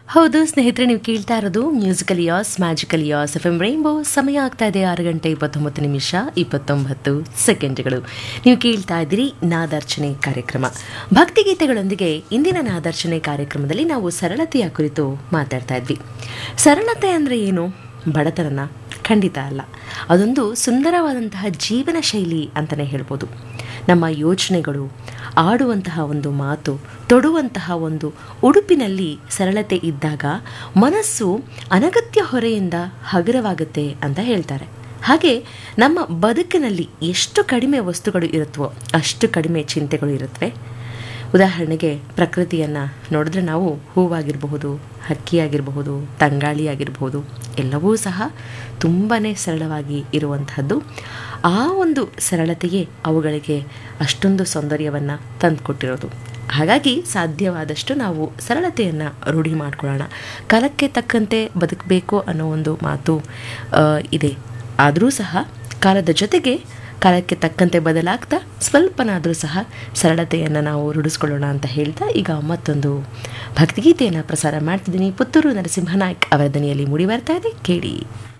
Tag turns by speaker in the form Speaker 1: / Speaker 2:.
Speaker 1: ಹೌದು ಸ್ನೇಹಿತರೆ ನೀವು ಕೇಳ್ತಾ ಇರೋದು musical as magical as F M rainbow ಸಮಯ ಆಗ್ತಾ ಇದೆ ಆರು ಗಂಟೆ ಇಪ್ಪತ್ತೊಂಬತ್ತು ನಿಮಿಷ ಇಪ್ಪತ್ತೊಂಬತ್ತು ಸೆಕೆಂಡ್ಗಳು ನೀವು ಕೇಳ್ತಾ ಇದ್ದೀರಿ ನಾದಾರ್ಚನೆ ಕಾರ್ಯಕ್ರಮ ಭಕ್ತಿಗೀತೆಗಳೊಂದಿಗೆ ಇಂದಿನ ನಾದಾರ್ಚನೆ ಕಾರ್ಯಕ್ರಮದಲ್ಲಿ ನಾವು ಸರಳತೆಯ ಕುರಿತು ಮಾತಾಡ್ತಾ ಇದ್ವಿ ಸರಳತೆ ಅಂದರೆ ಏನು ಬಡತನನ ಖಂಡಿತ ಅಲ್ಲ ಅದೊಂದು ಸುಂದರವಾದಂತಹ ಜೀವನ ಶೈಲಿ ಅಂತಲೇ ಹೇಳ್ಬೋದು ನಮ್ಮ ಯೋಚನೆಗಳು ಆಡುವಂತಹ ಒಂದು ಮಾತು ತೊಡುವಂತಹ ಒಂದು ಉಡುಪಿನಲ್ಲಿ ಸರಳತೆ ಇದ್ದಾಗ ಮನಸ್ಸು ಅನಗತ್ಯ ಹೊರೆಯಿಂದ ಹಗುರವಾಗುತ್ತೆ ಅಂತ ಹೇಳ್ತಾರೆ ಹಾಗೆ ನಮ್ಮ ಬದುಕಿನಲ್ಲಿ ಎಷ್ಟು ಕಡಿಮೆ ವಸ್ತುಗಳು ಇರುತ್ತವೋ ಅಷ್ಟು ಕಡಿಮೆ ಚಿಂತೆಗಳು ಇರುತ್ತವೆ ಉದಾಹರಣೆಗೆ ಪ್ರಕೃತಿಯನ್ನು ನೋಡಿದ್ರೆ ನಾವು ಹೂವಾಗಿರಬಹುದು ಹಕ್ಕಿಯಾಗಿರಬಹುದು ತಂಗಾಳಿ ಆಗಿರಬಹುದು ಎಲ್ಲವೂ ಸಹ ತುಂಬಾ ಸರಳವಾಗಿ ಇರುವಂತಹದ್ದು ಆ ಒಂದು ಸರಳತೆಯೇ ಅವುಗಳಿಗೆ ಅಷ್ಟೊಂದು ಸೌಂದರ್ಯವನ್ನು ತಂದುಕೊಟ್ಟಿರೋದು ಹಾಗಾಗಿ ಸಾಧ್ಯವಾದಷ್ಟು ನಾವು ಸರಳತೆಯನ್ನು ರೂಢಿ ಮಾಡ್ಕೊಳ್ಳೋಣ ಕಾಲಕ್ಕೆ ತಕ್ಕಂತೆ ಬದುಕಬೇಕು ಅನ್ನೋ ಒಂದು ಮಾತು ಆ, ಇದೆ ಆದರೂ ಸಹ ಕಾಲದ ಜೊತೆಗೆ ಕಾಲಕ್ಕೆ ತಕ್ಕಂತೆ ಬದಲಾಗ್ತಾ ಸ್ವಲ್ಪನಾದರೂ ಸಹ ಸರಳತೆಯನ್ನು ನಾವು ರೂಢಿಸ್ಕೊಳ್ಳೋಣ ಅಂತ ಹೇಳ್ತಾ ಈಗ ಮತ್ತೊಂದು ಭಕ್ತಿಗೀತೆಯನ್ನು ಪ್ರಸಾರ ಮಾಡ್ತಿದ್ದೀನಿ ಪುತ್ತೂರು ನರಸಿಂಹನಾಯ್ಕ್ ಅವರ ದನಿಯಲ್ಲಿ ಮೂಡಿ ಬರ್ತಾ ಇದೆ ಕೇಳಿ